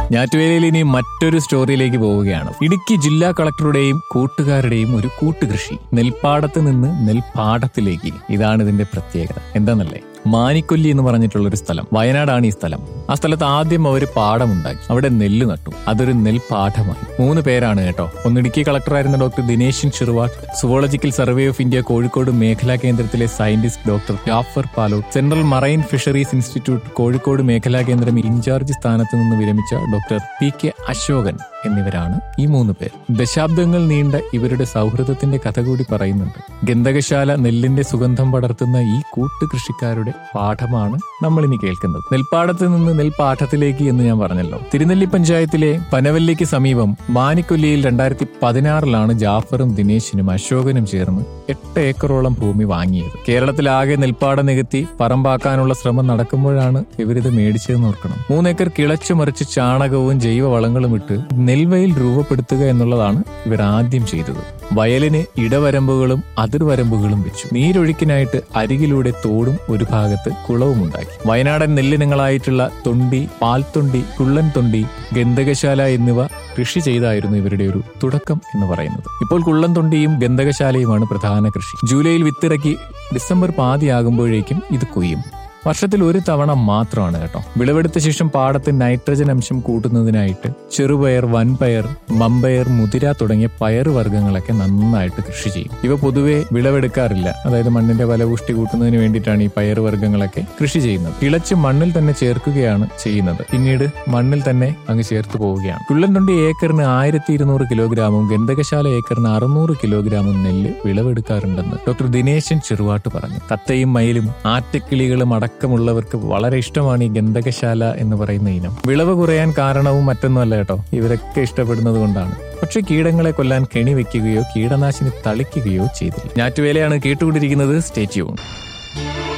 ഞാറ്റുവേലയിൽ ഇനി മറ്റൊരു സ്റ്റോറിയിലേക്ക് പോവുകയാണ് ഇടുക്കി ജില്ലാ കളക്ടറുടെയും കൂട്ടുകാരുടെയും ഒരു കൂട്ടുകൃഷി നെൽപ്പാടത്ത് നിന്ന് നെൽപ്പാടത്തിലേക്ക് ഇതാണ് ഇതിന്റെ പ്രത്യേകത എന്താന്നല്ലേ മാനിക്കൊല്ലി എന്ന് പറഞ്ഞിട്ടുള്ള ഒരു സ്ഥലം വയനാടാണ് ഈ സ്ഥലം ആ സ്ഥലത്ത് ആദ്യം അവർ പാടമുണ്ടാക്കി അവിടെ നെല്ല് നട്ടു അതൊരു നെൽപാഠമായി മൂന്ന് പേരാണ് കേട്ടോ ഒന്ന് ഇടുക്കി കളക്ടറായിരുന്ന doctor Dineshan Cheruvattu zoological survey of India Kozhikode മേഖലാ കേന്ദ്രത്തിലെ scientist doctor Jafar Palot central marine fisheries institute Kozhikode മേഖലാ കേന്ദ്രം ഇൻചാർജ് സ്ഥാനത്ത് നിന്ന് വിരമിച്ച ഡോക്ടർ പി കെ അശോകൻ എന്നിവരാണ് ഈ മൂന്ന് പേർ ദശാബ്ദങ്ങൾ നീണ്ട ഇവരുടെ സൗഹൃദത്തിന്റെ കഥ കൂടി പറയുന്നുണ്ട് ഗന്ധകശാല നെല്ലിന്റെ സുഗന്ധം പടർത്തുന്ന ഈ കൂട്ടുകൃഷിക്കാരുടെ പാഠമാണ് നമ്മൾ ഇനി കേൾക്കുന്നത് നെൽപ്പാടത്ത് നിന്ന് നെൽപ്പാഠത്തിലേക്ക് എന്ന് ഞാൻ പറഞ്ഞല്ലോ തിരുനെല്ലി പഞ്ചായത്തിലെ പനവല്ലിക്ക് സമീപം മാനിക്കൊല്ലിയിൽ രണ്ടായിരത്തി പതിനാറിലാണ് ജാഫറും ദിനേശിനും അശോകനും ചേർന്ന് എട്ട് ഏക്കറോളം ഭൂമി വാങ്ങിയത് കേരളത്തിലാകെ നെൽപ്പാടം നികത്തി പറമ്പാക്കാനുള്ള ശ്രമം നടക്കുമ്പോഴാണ് ഇവരിത് മേടിച്ചതെന്ന് ഓർക്കണം മൂന്നേക്കർ കിളച്ചു മറിച്ച് ചാണകവും ജൈവവളങ്ങളും ഇട്ട് നെൽവയൽ രൂപപ്പെടുത്തുക എന്നുള്ളതാണ് ഇവർ ആദ്യം ചെയ്തത് വയലിന് ഇടവരമ്പുകളും അതിർവരമ്പുകളും വെച്ചു നീരൊഴുക്കിനായിട്ട് അരികിലൂടെ തോടും ഒരു ഭാഗത്ത് കുളവുമുണ്ടാക്കി വയനാടൻ നെല്ലിനങ്ങളായിട്ടുള്ള തൊണ്ടി പാൽത്തൊണ്ടി കുള്ളൻ തൊണ്ടി ഗന്ധകശാല എന്നിവ കൃഷി ചെയ്തായിരുന്നു ഇവരുടെ ഒരു തുടക്കം എന്ന് പറയുന്നത് ഇപ്പോൾ കുള്ളൻ തൊണ്ടിയും ഗന്ധകശാലയുമാണ് പ്രധാന കൃഷി ജൂലൈയിൽ വിത്തിറക്കി ഡിസംബർ പാതിയാകുമ്പോഴേക്കും ഇത് കൊയ്യും വർഷത്തിൽ ഒരു തവണ മാത്രമാണ് കേട്ടോ വിളവെടുത്ത ശേഷം പാടത്ത് നൈട്രജൻ അംശം കൂട്ടുന്നതിനായിട്ട് ചെറുപയർ വൻപയർ മമ്പയർ മുതിര തുടങ്ങിയ പയർ വർഗ്ഗങ്ങളൊക്കെ നന്നായിട്ട് കൃഷി ചെയ്യും ഇവ പൊതുവെ വിളവെടുക്കാറില്ല അതായത് മണ്ണിന്റെ ഫലപുഷ്ടി കൂട്ടുന്നതിന് വേണ്ടിയിട്ടാണ് ഈ പയർ വർഗ്ഗങ്ങളൊക്കെ കൃഷി ചെയ്യുന്നത് ഇളച്ച് മണ്ണിൽ തന്നെ ചേർക്കുകയാണ് ചെയ്യുന്നത് പിന്നീട് മണ്ണിൽ തന്നെ അങ്ങ് ചേർത്ത് പോവുകയാണ് കുള്ളൻതൊണ്ടി ഏക്കറിന് ആയിരത്തി ഇരുന്നൂറ് കിലോഗ്രാമും ഗന്ധകശാല ഏക്കറിന് അറുന്നൂറ് കിലോഗ്രാമും നെല്ല് വിളവെടുക്കാറുണ്ടെന്ന് ഡോക്ടർ ദിനേശൻ ചെറുവാട്ട് പറഞ്ഞു തത്തയും മയിലും ആറ്റക്കിളികളും അടക്കമുള്ളവർക്ക് വളരെ ഇഷ്ടമാണ് ഈ ഗന്ധകശാല എന്ന് പറയുന്ന ഇനം വിളവ് കുറയാൻ കാരണവും മറ്റൊന്നുമല്ല കേട്ടോ ഇവരൊക്കെ ഇഷ്ടപ്പെടുന്നത് കൊണ്ടാണ് പക്ഷെ കീടങ്ങളെ കൊല്ലാൻ കെണി വെക്കുകയോ കീടനാശിനി തളിക്കുകയോ ചെയ്തില്ല ഞാറ്റുവേലയാണ് കേട്ടുകൊണ്ടിരിക്കുന്നത് സ്റ്റേറ്റ്യൂൺ